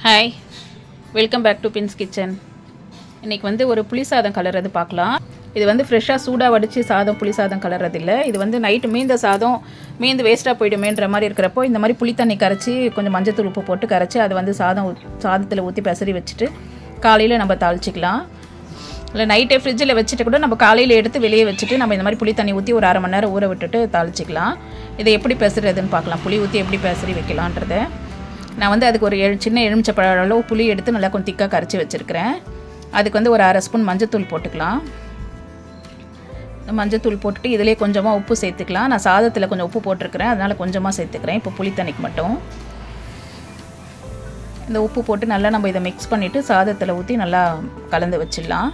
hi welcome back to pins kitchen இன்றைக்கி வந்து ஒரு புளி சாதம் கலர்றது பார்க்கலாம் இது வந்து ஃப்ரெஷ்ஷாக சூடாக வடித்து சாதம் புளி சாதம் கலர்றது இல்லை இது வந்து நைட்டு மீந்த சாதம் மீந்து வேஸ்ட்டாக போயிடுமேன்ற மாதிரி இருக்கிறப்போ இந்த மாதிரி புளி தண்ணி கரைச்சி கொஞ்சம் மஞ்சத்தூள் உப்பு போட்டு கரைச்சி அது வந்து சாதம் ஊத்- சாதத்தில் ஊற்றி பெசரி வச்சுட்டு காலையில் நம்ம தாளிச்சிக்கலாம் இல்லை நைட்டே ஃப்ரிட்ஜில் வச்சுட்டு கூட நம்ம காலையில் எடுத்து வெளியே வச்சுட்டு நம்ம இந்த மாதிரி புளி தண்ணி ஊற்றி ஒரு அரை மணி நேரம் ஊற விட்டுட்டு தாளிச்சிக்கலாம் இதை எப்படி பெசுறதுன்னு பார்க்கலாம் புளி ஊற்றி எப்படி பெசரி வைக்கலான்றதை நான் வந்து அதுக்கு ஒரு எழு சின்ன எலுமிச்சப்பழ அளவு புளி எடுத்து நல்லா கொஞ்சம் திக்காக கரைச்சி வச்சுருக்கிறேன் அதுக்கு வந்து ஒரு அரை ஸ்பூன் மஞ்சத்தூள் போட்டுக்கலாம் இந்த மஞ்சத்தூள் போட்டுட்டு இதிலே கொஞ்சமாக உப்பு சேர்த்துக்கலாம் நான் சாதத்தில் கொஞ்சம் உப்பு போட்டிருக்கிறேன் அதனால் கொஞ்சமாக சேர்த்துக்கிறேன் இப்போ புளி தண்ணிக்கு மட்டும் இந்த உப்பு போட்டு நல்லா நம்ம இதை மிக்ஸ் பண்ணிவிட்டு சாதத்தில் ஊற்றி நல்லா கலந்து வச்சிடலாம்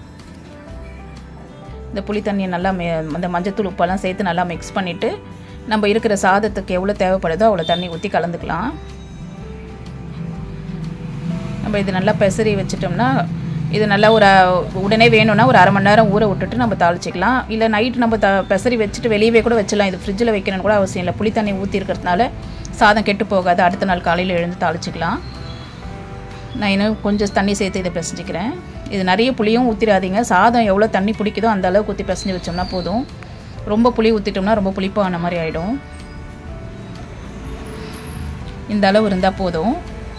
இந்த புளி தண்ணியை நல்லா மே அந்த மஞ்சத்தூள் உப்பெல்லாம் சேர்த்து நல்லா மிக்ஸ் பண்ணிவிட்டு நம்ம இருக்கிற சாதத்துக்கு எவ்வளோ தேவைப்படுதோ அவ்வளோ தண்ணி ஊற்றி கலந்துக்கலாம் நம்ம இது நல்லா பெசரி வச்சிட்டோம்னா இது நல்லா ஒரு உடனே வேணும்னா ஒரு அரை மணி நேரம் ஊற விட்டுட்டு நம்ம தாளிச்சிக்கலாம் இல்லை நைட் நம்ம த பெசரி வச்சுட்டு வெளியவே கூட வச்சிடலாம் இது ஃப்ரிட்ஜில் வைக்கணும்னு கூட அவசியம் இல்லை புளி தண்ணி ஊற்றி இருக்கிறதுனால சாதம் கெட்டு போகாது அடுத்த நாள் காலையில் எழுந்து தாளிச்சிக்கலாம் நான் இன்னும் கொஞ்சம் தண்ணி சேர்த்து இதை பிசைஞ்சிக்கிறேன் இது நிறைய புளியும் ஊற்றிடாதீங்க சாதம் எவ்வளோ தண்ணி பிடிக்குதோ அந்த அளவுக்கு ஊற்றி பிசைஞ்சு வச்சோம்னா போதும் ரொம்ப புளி ஊற்றிட்டோம்னா ரொம்ப புளிப்பான மாதிரி ஆகிடும் இந்த அளவு இருந்தால் போதும்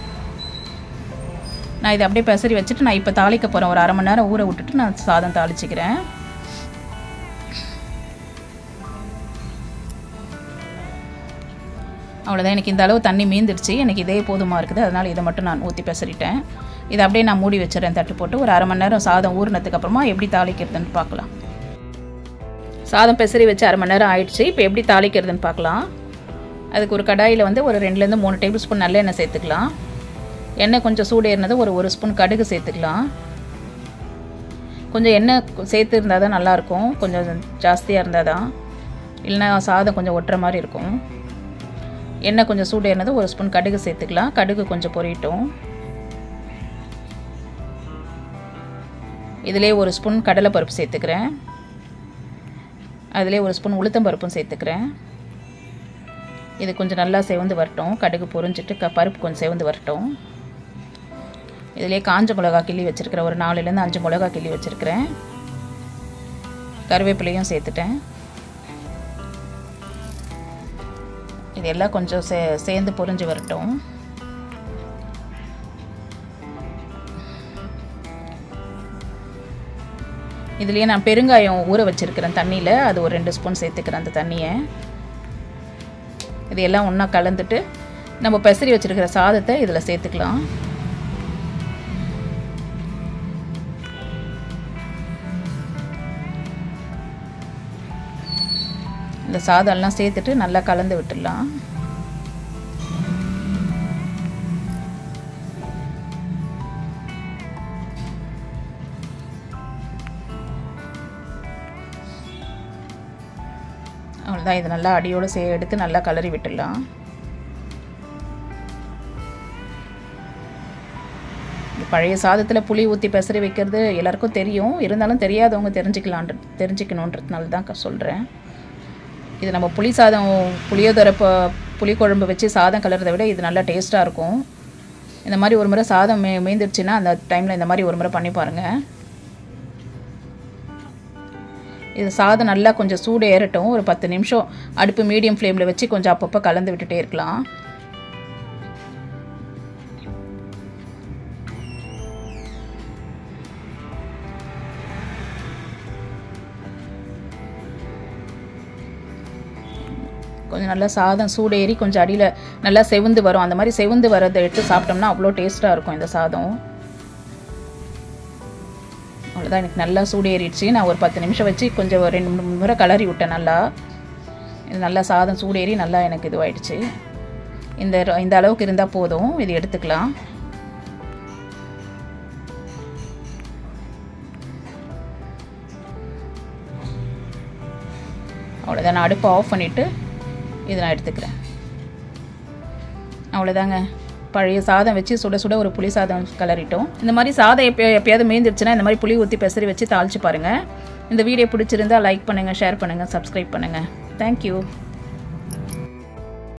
நான் இதை அப்படியே பெசரி வச்சுட்டு நான் இப்போ தாளிக்க போகிறேன் ஒரு அரை மணி நேரம் ஊற விட்டுட்டு நான் சாதம் தாளிச்சிக்கிறேன் அவ்வளோதான் எனக்கு இந்த அளவு தண்ணி மீந்துருச்சு எனக்கு இதே போதுமாக இருக்குது அதனால் இதை மட்டும் நான் ஊற்றி பெசரிட்டேன் இதை அப்படியே நான் மூடி வச்சிடறேன் தட்டு போட்டு ஒரு அரை மணி நேரம் சாதம் ஊறினதுக்கு அப்புறமா எப்படி தாளிக்கிறதுன்னு பார்க்கலாம் சாதம் பெசரி வச்சு அரை மணி நேரம் ஆயிடுச்சு இப்போ எப்படி தாளிக்கிறதுன்னு பார்க்கலாம் அதுக்கு ஒரு கடாயில் வந்து ஒரு ரெண்டுலேருந்து மூணு டேபிள் ஸ்பூன் நல்லெண்ணெய் சேர்த்துக்கலாம் எண்ணெய் கொஞ்சம் சூடு ஏறினது ஒரு ஒரு ஸ்பூன் கடுகு சேர்த்துக்கலாம் கொஞ்சம் எண்ணெய் சேர்த்து இருந்தால் தான் நல்லாயிருக்கும் கொஞ்சம் ஜாஸ்தியாக இருந்தால் தான் இல்லைன்னா சாதம் கொஞ்சம் ஒட்டுற மாதிரி இருக்கும் எண்ணெய் கொஞ்சம் சூடு ஏறினது ஒரு ஸ்பூன் கடுகு சேர்த்துக்கலாம் கடுகு கொஞ்சம் பொரியட்டும் இதிலே ஒரு ஸ்பூன் கடலைப்பருப்பு சேர்த்துக்கிறேன் அதிலே ஒரு ஸ்பூன் உளுத்தம்பருப்பும் சேர்த்துக்கிறேன் இது கொஞ்சம் நல்லா செவந்து வரட்டும் கடுகு பொரிஞ்சிட்டு க பருப்பு கொஞ்சம் செவந்து வரட்டும் இதிலே காஞ்ச மிளகா கிள்ளி வச்சுருக்கிறேன் ஒரு நாலுலேருந்து அஞ்சு மிளகா கிள்ளி வச்சுருக்கிறேன் கருவேப்பிலையும் சேர்த்துட்டேன் இது எல்லாம் கொஞ்சம் சே சேர்ந்து பொரிஞ்சு வரட்டும் இதுலேயே நான் பெருங்காயம் ஊற வச்சுருக்கிறேன் தண்ணியில் அது ஒரு ரெண்டு ஸ்பூன் சேர்த்துக்கிறேன் அந்த தண்ணியை இது எல்லாம் ஒன்றா கலந்துட்டு நம்ம பெசரி வச்சுருக்கிற சாதத்தை இதில் சேர்த்துக்கலாம் இந்த சாதம்லாம் சேர்த்துட்டு நல்லா கலந்து விட்டுடலாம் அவ்வளோதான் இது நல்லா அடியோடு சே எடுத்து நல்லா கலரி விட்டுடலாம் இந்த பழைய சாதத்தில் புளி ஊற்றி பெசரி வைக்கிறது எல்லாருக்கும் தெரியும் இருந்தாலும் தெரியாதவங்க தெரிஞ்சுக்கலான்ற தெரிஞ்சுக்கணுன்றதுனால தான் சொல்கிறேன் இது நம்ம புளி சாதம் புளியோதரை இப்போ புளிக்குழம்பு வச்சு சாதம் கலர்றதை விட இது நல்லா டேஸ்ட்டாக இருக்கும் இந்த மாதிரி ஒரு முறை சாதம் மே மீந்துருச்சுன்னா அந்த டைமில் இந்த மாதிரி ஒரு முறை பண்ணி பாருங்கள் இது சாதம் நல்லா கொஞ்சம் சூடு ஏறட்டும் ஒரு பத்து நிமிஷம் அடுப்பு மீடியம் ஃப்ளேமில் வச்சு கொஞ்சம் அப்பப்போ கலந்து விட்டுட்டே இருக்கலாம் கொஞ்சம் நல்லா சாதம் சூடு ஏறி கொஞ்சம் அடியில் நல்லா செவந்து வரும் அந்த மாதிரி செவந்து வரதை எடுத்து சாப்பிட்டோம்னா அவ்வளோ டேஸ்ட்டாக இருக்கும் இந்த சாதம் அவ்வளோதான் எனக்கு நல்லா சூடு ஏறிடுச்சு நான் ஒரு பத்து நிமிஷம் வச்சு கொஞ்சம் ஒரு ரெண்டு மூணு முறை கலரி விட்டேன் நல்லா இது நல்லா சாதம் சூடு ஏறி நல்லா எனக்கு இதுவாயிடுச்சு இந்த இந்த அளவுக்கு இருந்தால் போதும் இது எடுத்துக்கலாம் அவ்வளோதான் நான் அடுப்பை ஆஃப் பண்ணிவிட்டு இதை நான் எடுத்துக்கிறேன் அவ்வளோதாங்க பழைய சாதம் வச்சு சுட சுட ஒரு புளி சாதம் கலரிட்டோம் இந்த மாதிரி சாதம் எப்போ எப்பயாவது மேய்ந்துருச்சுன்னா இந்த மாதிரி புளி ஊற்றி பெசரி வச்சு தாளிச்சு பாருங்கள் இந்த வீடியோ பிடிச்சிருந்தா லைக் பண்ணுங்கள் ஷேர் பண்ணுங்கள் சப்ஸ்கிரைப் பண்ணுங்கள் தேங்க்யூ